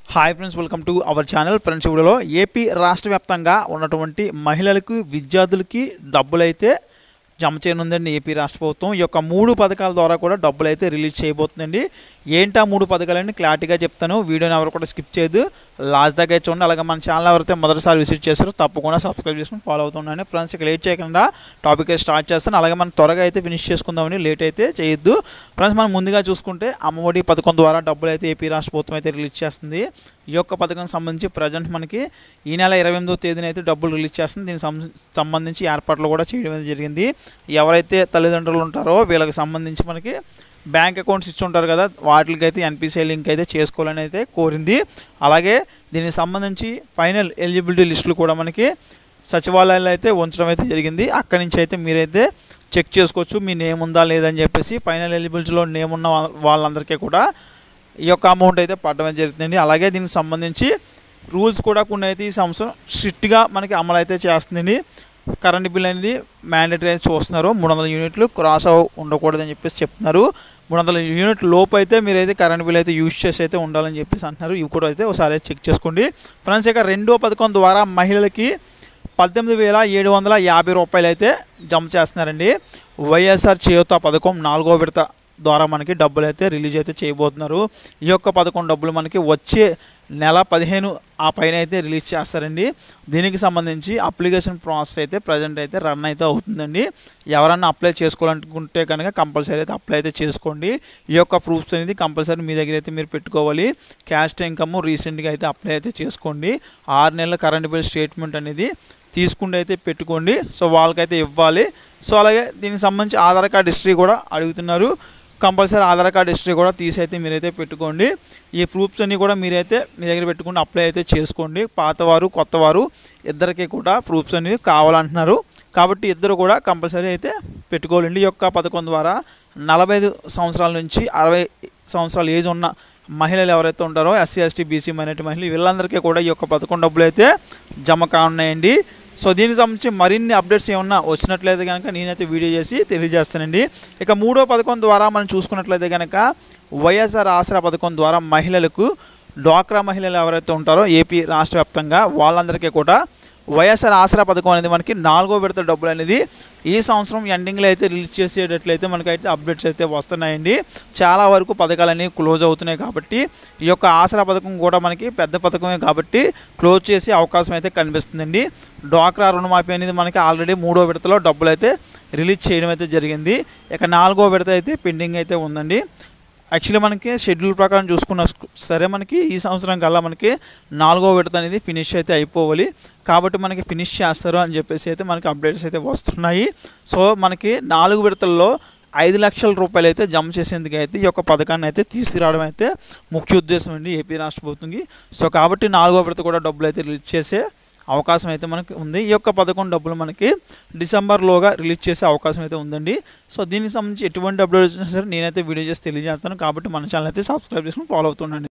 hi friends welcome to our channel friends వీడియోలో AP రాష్ట్ర వ్యాప్తంగా ఉన్నటువంటి మహిళలకు విద్యార్థులకి డబ్బులైతే జమ చేయనుందండి ఏపీ రాష్ట్ర ప్రభుత్వం ఈ యొక్క మూడు పథకాల ద్వారా కూడా డబ్బులు అయితే రిలీజ్ చేయబోతుందండి ఏంటా మూడు పథకాలని క్లారిటీగా చెప్తాను వీడియోని ఎవరు కూడా స్కిప్ చేయదు లాస్ట్ దాకా అయితే చూడండి అలాగే మన ఛానల్ ఎవరైతే మొదటిసారి విజిట్ చేస్తారో తప్పకుండా సబ్స్క్రైబ్ చేసుకుని ఫాలో అవుతుండండి ఫ్రెండ్స్ ఇక లేట్ చేయకుండా టాపిక్ అయితే స్టార్ట్ చేస్తాను అలాగే మనం త్వరగా అయితే ఫినిష్ చేసుకుందామని లేట్ అయితే చేయొద్దు ఫ్రెండ్స్ మనం ముందుగా చూసుకుంటే అమ్మఒడి పథకం ద్వారా డబ్బులు అయితే ఏపీ రాష్ట్ర ప్రభుత్వం అయితే రిలీజ్ చేస్తుంది ఈ యొక్క పథకం సంబంధించి ప్రజెంట్ మనకి ఈ నెల ఇరవై ఎనిమిదో తేదీన అయితే డబ్బులు రిలీజ్ చేస్తుంది దీనికి సం- సంబంధించి ఏర్పాట్లు కూడా చేయడం అయితే జరిగింది ఎవరైతే తల్లిదండ్రులు ఉంటారో వీళ్ళకి సంబంధించి మనకి బ్యాంక్ అకౌంట్స్ ఇచ్చి ఉంటారు కదా వాటికి అయితే ఎన్పిసిఐ లింక్ అయితే చేసుకోవాలని అయితే కోరింది అలాగే దీనికి సంబంధించి ఫైనల్ ఎలిజిబిలిటీ లిస్టులు కూడా మనకి సచివాలయాల్లో అయితే ఉంచడం అయితే జరిగింది అక్కడి నుంచి అయితే మీరైతే చెక్ చేసుకోవచ్చు మీ నేమ్ ఉందా లేదని చెప్పేసి ఫైనల్ ఎలిజిబిలిటీలో నేమ్ ఉన్న వా- వాళ్ళందరికీ కూడా ఈ యొక్క అమౌంట్ అయితే పడడం జరుగుతుంది అలాగే దీనికి సంబంధించి రూల్స్ కూడా కొన్ని అయితే ఈ సంవత్సరం స్ట్రిక్ట్గా మనకి అమలు అయితే చేస్తుందండి కరెంట్ బిల్ అనేది మ్యాండేటరీ అయితే చూస్తున్నారు మూడు వందల యూనిట్లు క్రాస్ అవ ఉండకూడదని చెప్పేసి చెప్తున్నారు మూడు వందల యూనిట్ లోపు అయితే మీరైతే కరెంట్ బిల్ అయితే యూజ్ చేసి అయితే ఉండాలని చెప్పేసి అంటున్నారు ఇవి కూడా అయితే ఒకసారి అయితే చెక్ చేసుకోండి ఫ్రెండ్స్ ఇక రెండో పథకం ద్వారా మహిళలకి పద్దెనిమిది వేల ఏడు వందల యాభై రూపాయలు అయితే జమ చేస్తున్నారండి వైఎస్ఆర్ చేయూత పథకం నాలుగో విడత ద్వారా మనకి డబ్బులు అయితే రిలీజ్ అయితే చేయబోతున్నారు ఈ యొక్క పథకం డబ్బులు మనకి వచ్చే నెల పదిహేను ఆ పైన అయితే రిలీజ్ చేస్తారండి దీనికి సంబంధించి అప్లికేషన్ ప్రాసెస్ అయితే ప్రజెంట్ అయితే రన్ అయితే అవుతుందండి ఎవరన్నా అప్లై చేసుకోవాలనుకుంటే కనుక కంపల్సరీ అయితే అప్లై అయితే చేసుకోండి ఈ యొక్క ప్రూఫ్స్ అనేది కంపల్సరీ మీ దగ్గర అయితే మీరు పెట్టుకోవాలి క్యాస్ట్ ఇన్కమ్ రీసెంట్గా అయితే అప్లై అయితే చేసుకోండి ఆరు నెలల కరెంట్ బిల్ స్టేట్మెంట్ అనేది తీసుకుంటే అయితే పెట్టుకోండి సో వాళ్ళకైతే ఇవ్వాలి సో అలాగే దీనికి సంబంధించి ఆధార్ కార్డ్ హిస్టరీ కూడా అడుగుతున్నారు కంపల్సరీ ఆధార్ కార్డ్ హిస్టరీ కూడా తీసి అయితే మీరైతే పెట్టుకోండి ఈ ప్రూఫ్స్ అన్నీ కూడా మీరైతే మీ దగ్గర పెట్టుకుని అప్లై అయితే చేసుకోండి పాతవారు కొత్తవారు ఇద్దరికి కూడా ప్రూఫ్స్ అనేవి కావాలంటున్నారు కాబట్టి ఇద్దరు కూడా కంపల్సరీ అయితే పెట్టుకోవాలండి ఈ యొక్క పథకం ద్వారా నలభై ఐదు సంవత్సరాల నుంచి అరవై సంవత్సరాల ఏజ్ ఉన్న మహిళలు ఎవరైతే ఉంటారో ఎస్సీ ఎస్టీ బీసీ మైనార్టీ మహిళలు వీళ్ళందరికీ కూడా ఈ యొక్క పథకం డబ్బులు అయితే జమ కానున్నాయండి సో దీనికి సంబంధించి మరిన్ని అప్డేట్స్ ఏమన్నా వచ్చినట్లయితే కనుక నేనైతే వీడియో చేసి తెలియజేస్తానండి ఇక మూడో పథకం ద్వారా మనం చూసుకున్నట్లయితే కనుక వైఎస్ఆర్ ఆసరా పథకం ద్వారా మహిళలకు డ్వాక్రా మహిళలు ఎవరైతే ఉంటారో ఏపీ రాష్ట్ర వ్యాప్తంగా వాళ్ళందరికీ కూడా వైఎస్ఆర్ ఆసరా పథకం అనేది మనకి నాలుగో విడత డబ్బులు అనేది ఈ సంవత్సరం ఎండింగ్లో అయితే రిలీజ్ చేసేటట్లయితే మనకైతే అప్డేట్స్ అయితే వస్తున్నాయండి చాలా వరకు పథకాలు అనేవి క్లోజ్ అవుతున్నాయి కాబట్టి ఈ యొక్క ఆసరా పథకం కూడా మనకి పెద్ద పథకమే కాబట్టి క్లోజ్ చేసే అవకాశం అయితే కనిపిస్తుందండి డ్వాక్రా రుణమాఫీ అనేది మనకి ఆల్రెడీ మూడో విడతలో డబ్బులు అయితే రిలీజ్ చేయడం అయితే జరిగింది ఇక నాలుగో విడత అయితే పెండింగ్ అయితే ఉందండి యాక్చువల్లీ మనకి షెడ్యూల్ ప్రకారం చూసుకున్న సరే మనకి ఈ సంవత్సరం కల్లా మనకి నాలుగో విడత అనేది ఫినిష్ అయితే అయిపోవాలి కాబట్టి మనకి ఫినిష్ చేస్తారు అని చెప్పేసి అయితే మనకి అప్డేట్స్ అయితే వస్తున్నాయి సో మనకి నాలుగు విడతల్లో ఐదు లక్షల రూపాయలు అయితే జమ చేసేందుకు అయితే ఈ యొక్క పథకాన్ని అయితే తీసుకురావడం అయితే ముఖ్య ఉద్దేశం అండి ఏపీ రాష్ట్ర ప్రభుత్వంకి సో కాబట్టి నాలుగో విడత కూడా డబ్బులు అయితే రిలీజ్ చేసే అవకాశం అయితే మనకి ఉంది ఈ యొక్క పథకం డబ్బులు మనకి డిసెంబర్లోగా రిలీజ్ చేసే అవకాశం అయితే ఉందండి సో దీనికి సంబంధించి ఎటువంటి అప్డేట్ వచ్చినా సరే నేనైతే వీడియో చేసి తెలియజేస్తాను కాబట్టి మన ఛానల్ అయితే సబ్స్క్రైబ్ చేసుకుని ఫాలో అవుతుండండి